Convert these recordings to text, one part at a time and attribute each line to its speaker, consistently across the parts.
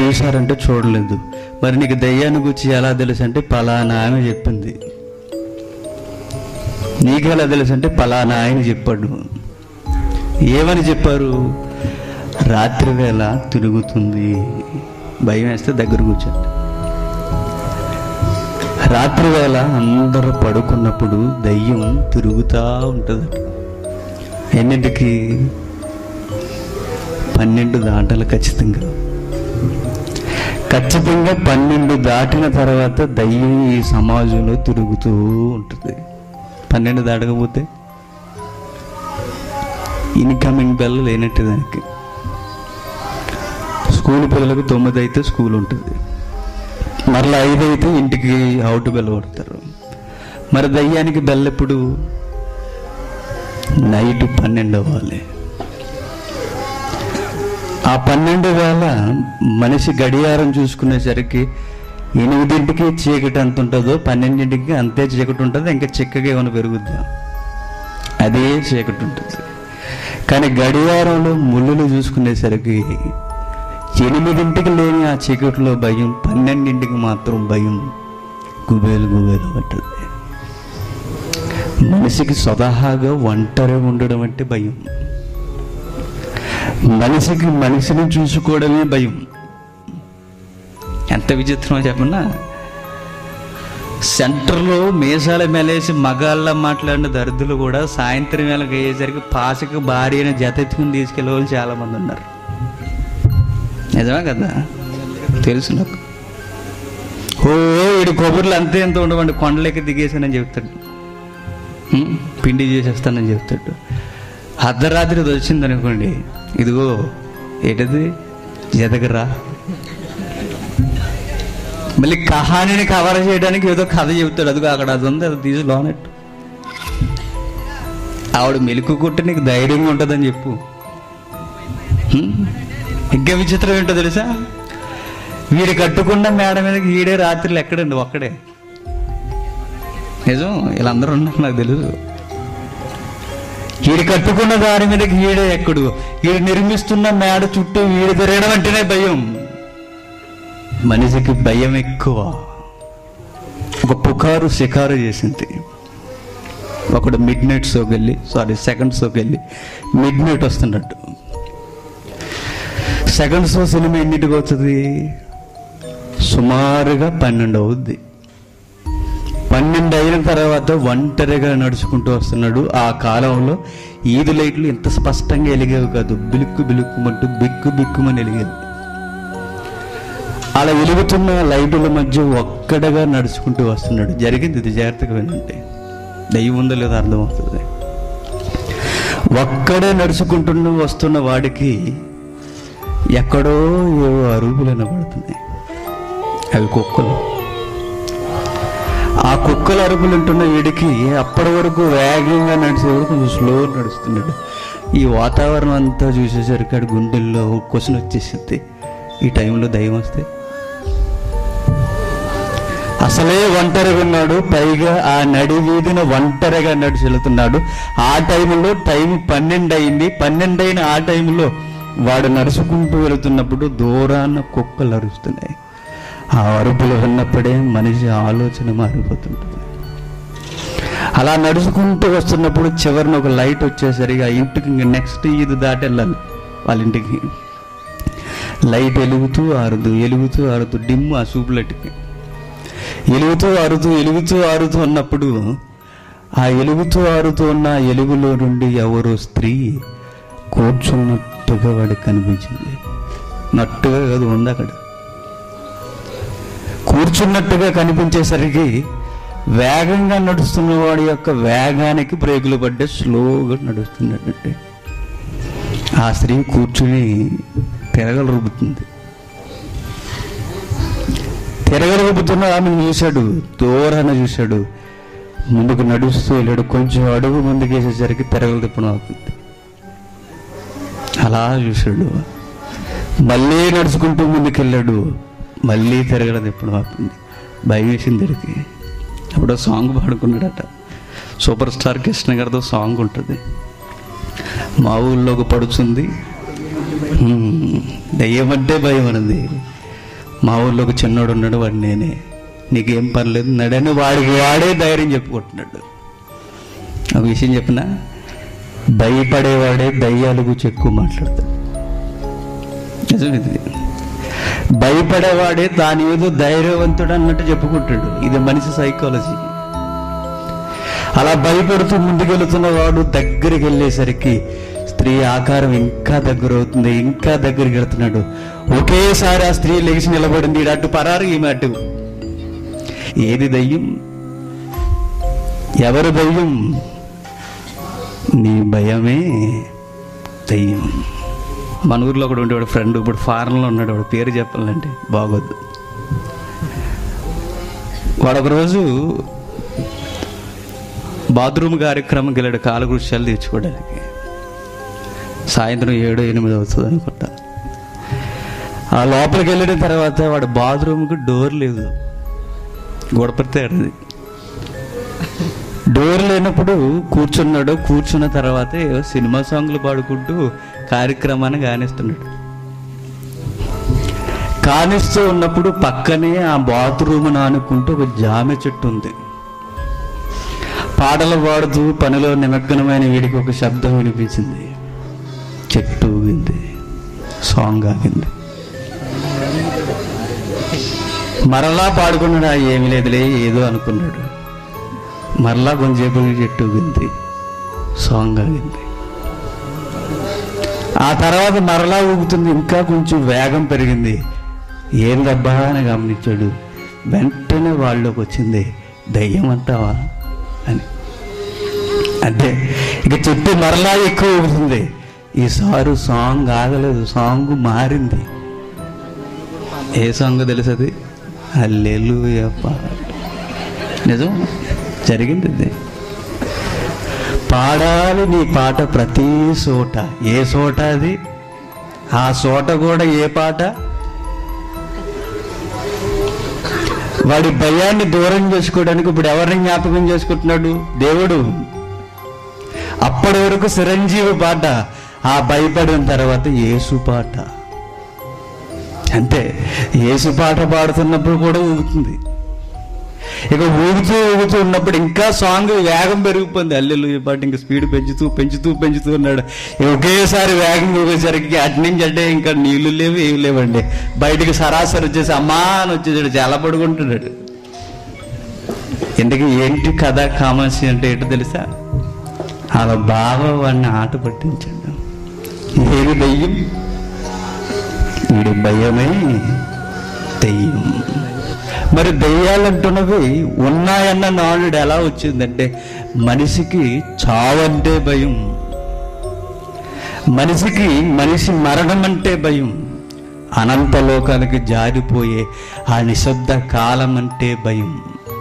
Speaker 1: చూశారంటే చూడలేదు మరి నీకు దయ్యాన్ని గురించి ఎలా తెలుసు అంటే పలానా ఆమె చెప్పింది నీకు ఎలా తెలుసు అంటే పలానా ఆయన చెప్పాడు ఏమని చెప్పారు రాత్రి వేళ తిరుగుతుంది భయం వేస్తే దగ్గర కూర్చోండి రాత్రి వేళ అందరూ పడుకున్నప్పుడు దయ్యం తిరుగుతూ ఉంటుందట ఎన్నింటికి పన్నెండు దాటాలి ఖచ్చితంగా ఖచ్చితంగా పన్నెండు దాటిన తర్వాత దయ్యం ఈ సమాజంలో తిరుగుతూ ఉంటుంది పన్నెండు దాటకపోతే ఇన్కమింగ్ బెల్ లేనట్టు దానికి స్కూల్ పిల్లలకు తొమ్మిది అయితే స్కూల్ ఉంటుంది మరలా ఐదు అయితే ఇంటికి అవుట్ బెల్ కొడతారు మరి దయ్యానికి బెల్ ఎప్పుడు నైట్ పన్నెండు అవ్వాలి ఆ పన్నెండు వేల మనిషి గడియారం చూసుకునేసరికి ఎనిమిదింటికి చీకటి ఎంత ఉంటుందో పన్నెండింటికి అంతే చీకటి ఉంటుంది ఇంకా చిక్కగా ఏమైనా పెరుగుద్దా అదే చీకటి ఉంటుంది కానీ గడియారంలో ముళ్ళులు చూసుకునేసరికి ఎనిమిదింటికి లేని ఆ చీకటిలో భయం పన్నెండింటికి మాత్రం భయం గుబేలు గుబేలు పట్టదు మనిషికి స్వతహాగా ఒంటరి ఉండడం అంటే భయం మనిషికి మనిషిని చూసుకోవడమే భయం ఎంత విచిత్రమో చెప్పన్నా సెంటర్లో మీసాల మెలేసి మగాళ్ళ మాట్లాడిన దరిద్రులు కూడా సాయంత్రం వేళకి అయ్యేసరికి పాసకి భార్యని జతెత్తుకుని తీసుకెళ్ళే వాళ్ళు చాలామంది ఉన్నారు నిజమే కదా తెలుసు నాకు ఓ ఇడు కొబ్బరిలో అంతే ఎంత ఉండవండి కొండలకి దిగేసానని చెప్తాడు హ్మ్, పిండి చేసేస్తానని చెప్తాడు అర్ధరాత్రి అది వచ్చింది అనుకోండి ఇదిగో ఏంటది ఎదగరా మళ్ళీ కహానిని కవర్ చేయడానికి ఏదో కథ చెబుతాడు అదిగో అక్కడ అది ఉంది అది తీసి లోనట్టు ఆవిడ మెలుకు కొట్టి నీకు ధైర్యంగా ఉంటుందని చెప్పు హ్మ్? ఇంకా విచిత్రం ఏంటో తెలుసా వీడు కట్టుకున్న మేడ మీదకి ఈడే రాత్రులు ఎక్కడండి ఒక్కడే నిజం వీళ్ళందరూ ఉన్నారు నాకు తెలుసు వీడు కట్టుకున్న దారి మీదకి ఈడే ఎక్కడు వీడు నిర్మిస్తున్న మేడ చుట్టూ వీడు తిరగడం అంటేనే భయం మనిషికి భయం ఎక్కువ ఒక పుకారు షికారు చేసింది ఒకడు మిడ్ నైట్ షోకి వెళ్ళి సారీ సెకండ్ షోకి వెళ్ళి మిడ్ నైట్ వస్తున్నట్టు సెకండ్ షో సినిమా ఎన్నింటికి వస్తుంది సుమారుగా పన్నెండు అవుద్ది పన్నెండు అయిన తర్వాత ఒంటరిగా నడుచుకుంటూ వస్తున్నాడు ఆ కాలంలో ఈదు లైట్లు ఇంత స్పష్టంగా వెలిగేవి కాదు బిలుక్కు బిలుక్కుమంటూ బిక్కు బిక్కుమని వెలిగేది అలా వెలుగుతున్న లైటుల మధ్య ఒక్కడగా నడుచుకుంటూ వస్తున్నాడు జరిగింది ఇది జాగ్రత్తగా వినండి దయ్యం ఉందో లేదో అర్థమవుతుంది ఒక్కడే నడుచుకుంటూ వస్తున్న వాడికి ఎక్కడో ఏవో అరుపులు వినబడుతున్నాయి అవి కుక్కలు ఆ కుక్కల అరుపులు ఉంటున్న వీడికి అప్పటి వరకు వేగంగా నడిచేవాడు కొంచెం స్లో నడుస్తున్నాడు ఈ వాతావరణం అంతా చూసేసరికి ఆడి గుండెల్లో క్వశ్చన్ వచ్చేసింది ఈ టైంలో దయ్యం వస్తే అసలే ఒంటరిగా ఉన్నాడు పైగా ఆ నడి వీధిన ఒంటరిగా నడిచి వెళుతున్నాడు ఆ టైంలో టైం పన్నెండు అయింది పన్నెండు అయిన ఆ టైంలో వాడు నడుచుకుంటూ వెళుతున్నప్పుడు దూరాన కుక్కలు అరుస్తున్నాయి ఆ అరుపులు విన్నప్పుడే మనిషి ఆలోచన మారిపోతుంటుంది అలా నడుచుకుంటూ వస్తున్నప్పుడు చివరిన ఒక లైట్ వచ్చేసరికి ఆ ఇంటికి నెక్స్ట్ ఇది దాటి వెళ్ళాలి వాళ్ళ ఇంటికి లైట్ వెలుగుతూ ఆరుతూ వెలుగుతూ ఆరుతూ డిమ్ ఆ సూపులెట్కి ఎలుగుతూ ఆరుతూ ఎలుగుతూ ఆరుతూ ఉన్నప్పుడు ఆ ఎలుగుతూ ఆరుతూ ఉన్న ఆ ఎలుగులో నుండి ఎవరో స్త్రీ కూర్చున్నట్టుగా వాడికి కనిపించింది నట్టుగా కాదు ఉంది అక్కడ కూర్చున్నట్టుగా కనిపించేసరికి వేగంగా నడుస్తున్న వాడి యొక్క వేగానికి బ్రేకులు పడ్డే స్లోగా నడుస్తున్నట్టే ఆ స్త్రీ కూర్చుని తిరగలు రుబ్బుతుంది తిరగలుగుతున్న ఆమెను చూశాడు దూరాన చూశాడు ముందుకు నడుస్తూ వెళ్ళాడు కొంచెం అడుగు ముందుకు వేసేసరికి తిరగలు తిప్పడం అవుతుంది అలా చూశాడు మళ్ళీ నడుచుకుంటూ ముందుకెళ్ళాడు మళ్ళీ తిరగడం తిప్పడం అవుతుంది భయం వేసింది తిరిగి అప్పుడు ఒక సాంగ్ పాడుకున్నాడట సూపర్ స్టార్ కృష్ణ గారితో సాంగ్ ఉంటుంది మా ఊళ్ళోకి పడుచుంది హ్మ్, దయ్యం అంటే భయం అన్నది మా ఊళ్ళో ఒక చిన్నోడు ఉన్నాడు వాడు నేనే నీకేం పర్లేదు నడని వాడికి వాడే ధైర్యం చెప్పుకుంటున్నాడు ఒక విషయం చెప్పిన భయపడేవాడే దయ్యాలు గురించి ఎక్కువ మాట్లాడతాడు నిజం ఇది భయపడేవాడే దాని ఏదో ధైర్యవంతుడు అన్నట్టు చెప్పుకుంటాడు ఇది మనిషి సైకాలజీ అలా భయపడుతూ ముందుకెళ్తున్న వాడు దగ్గరికి వెళ్ళేసరికి స్త్రీ ఆకారం ఇంకా దగ్గర అవుతుంది ఇంకా దగ్గరికి వెళ్తున్నాడు ఒకేసారి ఆ స్త్రీ లేచి నిలబడింది ఈడు అటు పరారు ఈమె అటు ఏది దయ్యం ఎవరు దయ్యం నీ భయమే దయ్యం మన ఊర్లో ఒకడు ఉండేవాడు ఫ్రెండ్ ఇప్పుడు ఫారెన్లో ఉన్నాడు వాడు పేరు చెప్పాలంటే బాగోద్దు వాడు ఒకరోజు బాత్రూమ్ కార్యక్రమం వెళ్ళాడు కాలకృత్యాలు తీర్చుకోవడానికి సాయంత్రం ఏడు ఎనిమిది అవుతుంది అనుకుంటా ఆ లోపలికి వెళ్ళిన తర్వాత వాడు బాత్రూమ్కి డోర్ లేదు గొడపడితే ఆడది డోర్ లేనప్పుడు కూర్చున్నాడు కూర్చున్న తర్వాత ఏవో సినిమా సాంగ్లు పాడుకుంటూ కార్యక్రమాన్ని కానిస్తున్నాడు కానిస్తూ ఉన్నప్పుడు పక్కనే ఆ బాత్రూమ్ ఆనుకుంటూ ఒక జామె చెట్టు ఉంది పాటలు పాడుతూ పనిలో నిమగ్నమైన వీడికి ఒక శబ్దం వినిపించింది చెట్టు ఊగింది సాంగ్ ఆగింది మరలా పాడుకున్నాడు ఆ ఏమీ లేదులే ఏదో అనుకున్నాడు మరలా కొంచెంసేపు చెట్టు ఊగింది సాంగ్ ఆగింది ఆ తర్వాత మరలా ఊగుతుంది ఇంకా కొంచెం వేగం పెరిగింది ఏందబ్బా అని గమనించాడు వెంటనే వాళ్ళలోకి వచ్చింది దయ్యం అంటావా అని అంతే ఇక చుట్టూ మరలా ఎక్కువ ఊగుతుంది ఈసారి సాంగ్ ఆగలేదు సాంగ్ మారింది ఏ సాంగ్ తెలుసు అది హల్లెలూయా పాట నిజం జరిగింది ఇది పాడాలి నీ పాట ప్రతి చోట ఏ చోట అది ఆ చోట కూడా ఏ పాట వాడి భయాన్ని దూరం చేసుకోవడానికి ఇప్పుడు ఎవరిని జ్ఞాపకం చేసుకుంటున్నాడు దేవుడు అప్పటి వరకు చిరంజీవి పాట ఆ భయపడిన తర్వాత యేసు పాట అంతే యేసు పాట పాడుతున్నప్పుడు కూడా ఊగుతుంది ఇక ఊగుతూ ఊగుతూ ఉన్నప్పుడు ఇంకా సాంగ్ వేగం పెరిగిపోయింది అల్లెలు ఈ పాట ఇంకా స్పీడ్ పెంచుతూ పెంచుతూ పెంచుతూ ఉన్నాడు ఇక ఒకేసారి వేగం ఊగేసరికి అటు నుంచి అంటే ఇంకా నీళ్లు లేవు ఏమి లేవండి బయటికి సరాసరి వచ్చేసి అమ్మా అని వచ్చేసాడు చాలా పడుకుంటున్నాడు ఇంతకీ ఏంటి కథ కామర్సీ అంటే ఏంటో తెలుసా అలా బాగా వాడిని ఆట పట్టించాడు ఏది దయ్యం వీడి భయమే దయ్యం మరి దయ్యాలంటున్నవి ఉన్నాయన్న నానుడు ఎలా వచ్చిందంటే మనిషికి చావంటే భయం మనిషికి మనిషి మరణం అంటే భయం అనంత లోకానికి జారిపోయే ఆ నిశ్శబ్ద కాలం అంటే భయం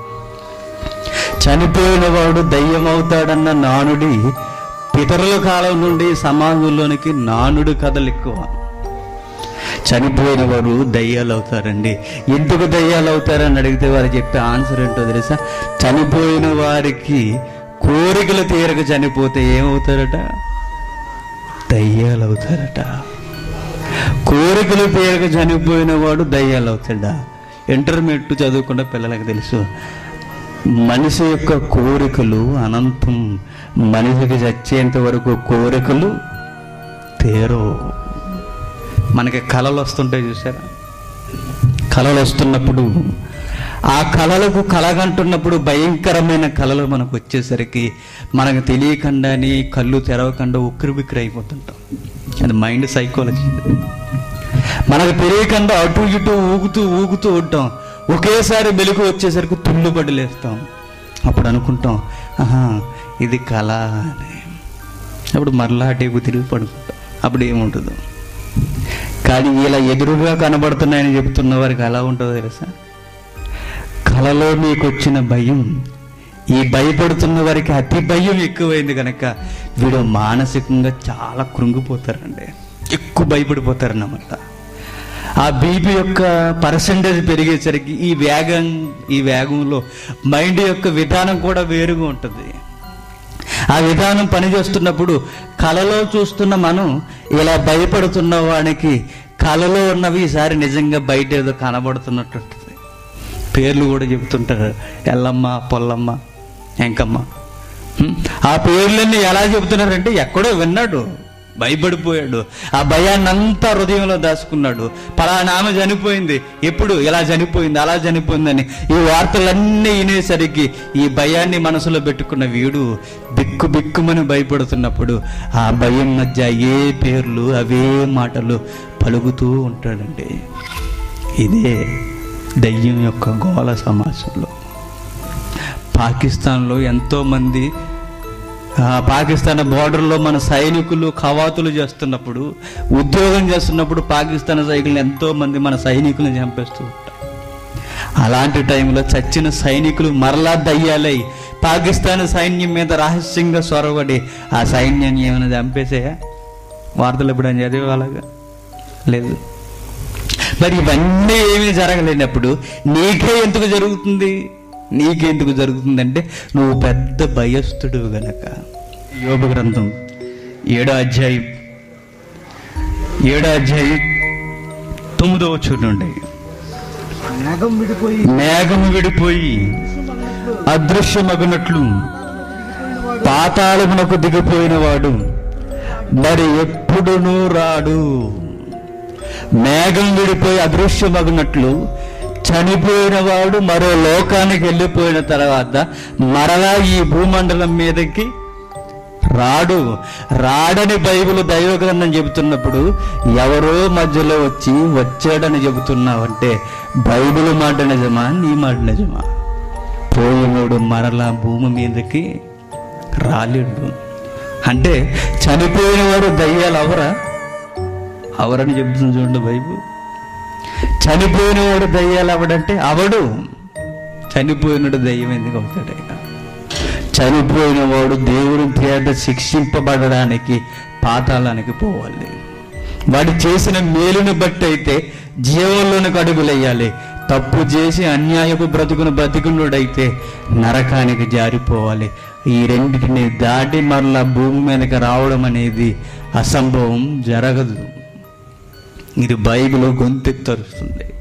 Speaker 1: చనిపోయిన వాడు దయ్యం అవుతాడన్న నానుడి పితరుల కాలం నుండి సమాజంలోనికి నానుడు కథలు ఎక్కువ చనిపోయిన వారు దయ్యాలు అవుతారండి ఎందుకు దయ్యాలు అవుతారని అడిగితే వారు చెప్పే ఆన్సర్ ఏంటో తెలుసా చనిపోయిన వారికి కోరికలు తీరక చనిపోతే ఏమవుతారట దయ్యాలు అవుతారట కోరికలు తీరక చనిపోయిన వాడు దయ్యాలు అవుతాడా ఇంటర్మీడియట్ చదువుకున్న పిల్లలకు తెలుసు మనిషి యొక్క కోరికలు అనంతం మనిషికి చచ్చేంత వరకు కోరికలు తీరో మనకి కళలు వస్తుంటాయి చూసారా కళలు వస్తున్నప్పుడు ఆ కళలకు కలగంటున్నప్పుడు భయంకరమైన కళలు మనకు వచ్చేసరికి మనకు తెలియకుండానే కళ్ళు తెరవకుండా ఉక్కిరి బిక్కిరి అయిపోతుంటాం అది మైండ్ సైకాలజీ మనకు తెలియకుండా అటు ఇటు ఊగుతూ ఊగుతూ ఉంటాం ఒకేసారి వెలుగు వచ్చేసరికి తుళ్ళుబడి లేస్తాం అప్పుడు అనుకుంటాం ఆహా ఇది కళ అని అప్పుడు మరలా అటేపు తిరిగి పడుకుంటాం అప్పుడు ఏముంటుందో కానీ ఇలా ఎదురుగా కనబడుతున్నాయని చెప్తున్న వారికి ఎలా ఉంటుందో తెలుసా కలలో మీకు వచ్చిన భయం ఈ భయపడుతున్న వారికి అతి భయం ఎక్కువైంది కనుక వీడు మానసికంగా చాలా కృంగిపోతారండి ఎక్కువ భయపడిపోతారన్నమాట ఆ బీపీ యొక్క పర్సంటేజ్ పెరిగేసరికి ఈ వేగం ఈ వేగంలో మైండ్ యొక్క విధానం కూడా వేరుగా ఉంటుంది ఆ విధానం పనిచేస్తున్నప్పుడు కలలో చూస్తున్న మనం ఇలా భయపడుతున్న వానికి కళలో ఉన్నవి ఈసారి నిజంగా బయట ఏదో కనబడుతున్నట్టు ఉంటుంది పేర్లు కూడా చెబుతుంటారు ఎల్లమ్మ పొల్లమ్మ ఎంకమ్మ హ్మ్. ఆ పేర్లన్నీ ఎలా చెబుతున్నారంటే ఎక్కడో విన్నాడు భయపడిపోయాడు ఆ భయాన్ని అంతా హృదయంలో దాచుకున్నాడు పలానా ఆమె చనిపోయింది ఎప్పుడు ఇలా చనిపోయింది అలా చనిపోయిందని ఈ వార్తలన్నీ వినేసరికి ఈ భయాన్ని మనసులో పెట్టుకున్న వీడు బిక్కు బిక్కుమని భయపడుతున్నప్పుడు ఆ భయం మధ్య ఏ పేర్లు అవే మాటలు పలుకుతూ ఉంటాడండి ఇదే దయ్యం యొక్క గోళ సమాజంలో పాకిస్తాన్లో ఎంతోమంది ఆ పాకిస్తాన్ బార్డర్లో మన సైనికులు కవాతులు చేస్తున్నప్పుడు ఉద్యోగం చేస్తున్నప్పుడు పాకిస్తాన్ సైనికులు ఎంతో మంది మన సైనికులను చంపేస్తూ ఉంటారు అలాంటి టైంలో చచ్చిన సైనికులు మరలా దయ్యాలై పాకిస్తాన్ సైన్యం మీద రహస్యంగా సొరవడి ఆ సైన్యాన్ని ఏమైనా చంపేసాయా వార్తలు ఎప్పుడు అని చదివే అలాగా లేదు మరి ఇవన్నీ ఏమీ జరగలేనప్పుడు నీకే ఎందుకు జరుగుతుంది నీకెందుకు జరుగుతుందంటే నువ్వు పెద్ద భయస్థుడు గనక యోగ గ్రంథం ఏడో అధ్యాయం ఏడో అధ్యాయం తొమ్మిదవ చూడండి
Speaker 2: మేఘం విడిపోయి
Speaker 1: మేఘం విడిపోయి అదృశ్యమగునట్లు పాతాళమునకు దిగిపోయిన వాడు మరి ఎప్పుడునూ రాడు మేఘం విడిపోయి అదృశ్యమగునట్లు చనిపోయిన వాడు మరో లోకానికి వెళ్ళిపోయిన తర్వాత మరలా ఈ భూమండలం మీదకి రాడు రాడని బైబిల్ దైవగ్రంథం చెబుతున్నప్పుడు ఎవరో మధ్యలో వచ్చి వచ్చాడని చెబుతున్నావంటే బైబిల్ మాట నిజమా నీ మాట నిజమా పోయినోడు మరలా భూమి మీదకి రాలేడు అంటే చనిపోయిన వాడు దయ్యాలు అవరా అవరని చెబుతుంది చూడండి బైబిల్ చనిపోయిన వాడు దయ్యాలు అవడంటే అవడు చనిపోయినడు దయ్యం ఎందుకు అవుతాడైనా చనిపోయిన వాడు దేవుని పేద శిక్షింపబడడానికి పాతాళానికి పోవాలి వాడు చేసిన మేలుని బట్టి అయితే జీవంలోనికి అడుగులెయ్యాలి తప్పు చేసి అన్యాయపు బ్రతుకును బ్రతికునుడైతే నరకానికి జారిపోవాలి ఈ రెండింటిని దాటి మరలా భూమి మీదకి రావడం అనేది అసంభవం జరగదు ఇది బైబిల్ గొంతెత్తరుస్తుంది